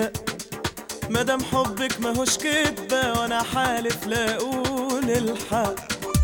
كده مادام حبك ماهوش كدبة وانا حالف لا اقول الحق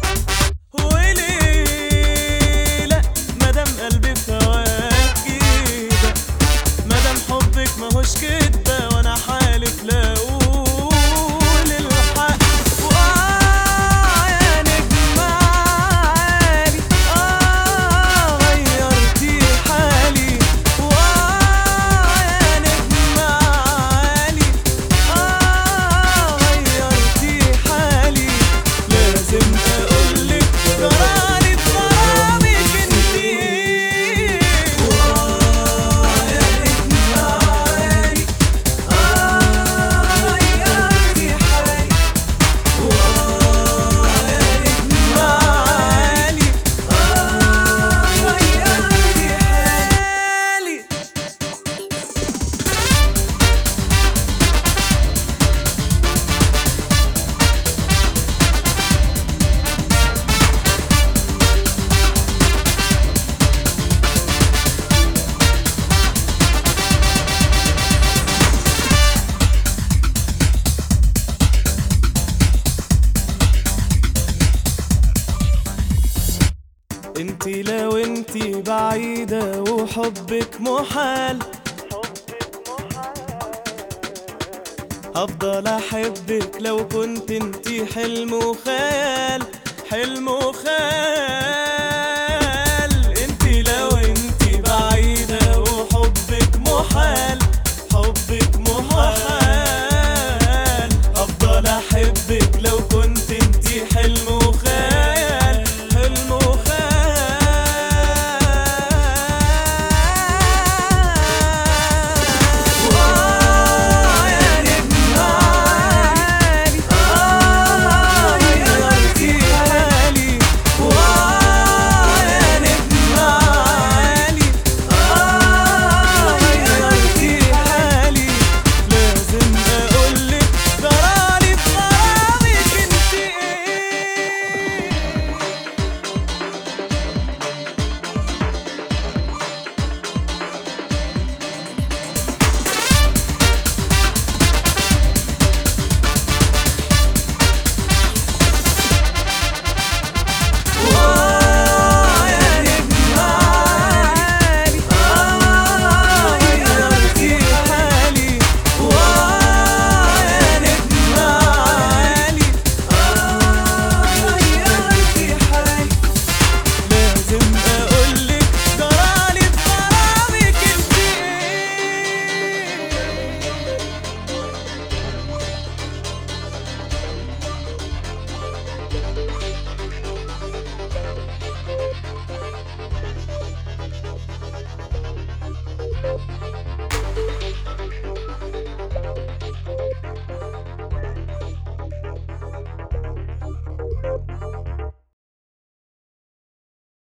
وليه لا مادام قلبي في هواك كده مادام حبك ماهوش كدبة وانا حالف لا اقول الحق وآه يا نجم عالي آه غيرتي حالي وآه يا نجم عالي آه غيرتي حالي لازم أقولك قراري بغرامك انتي وآه يا نجم عالي آه غيرتي حالي وآه يا نجم عالي آه غيرتي حالي انتي لو انتي بعيدة وحبك محال هفضل احبك لو كنت انتي حلم وخيال حلم وخيال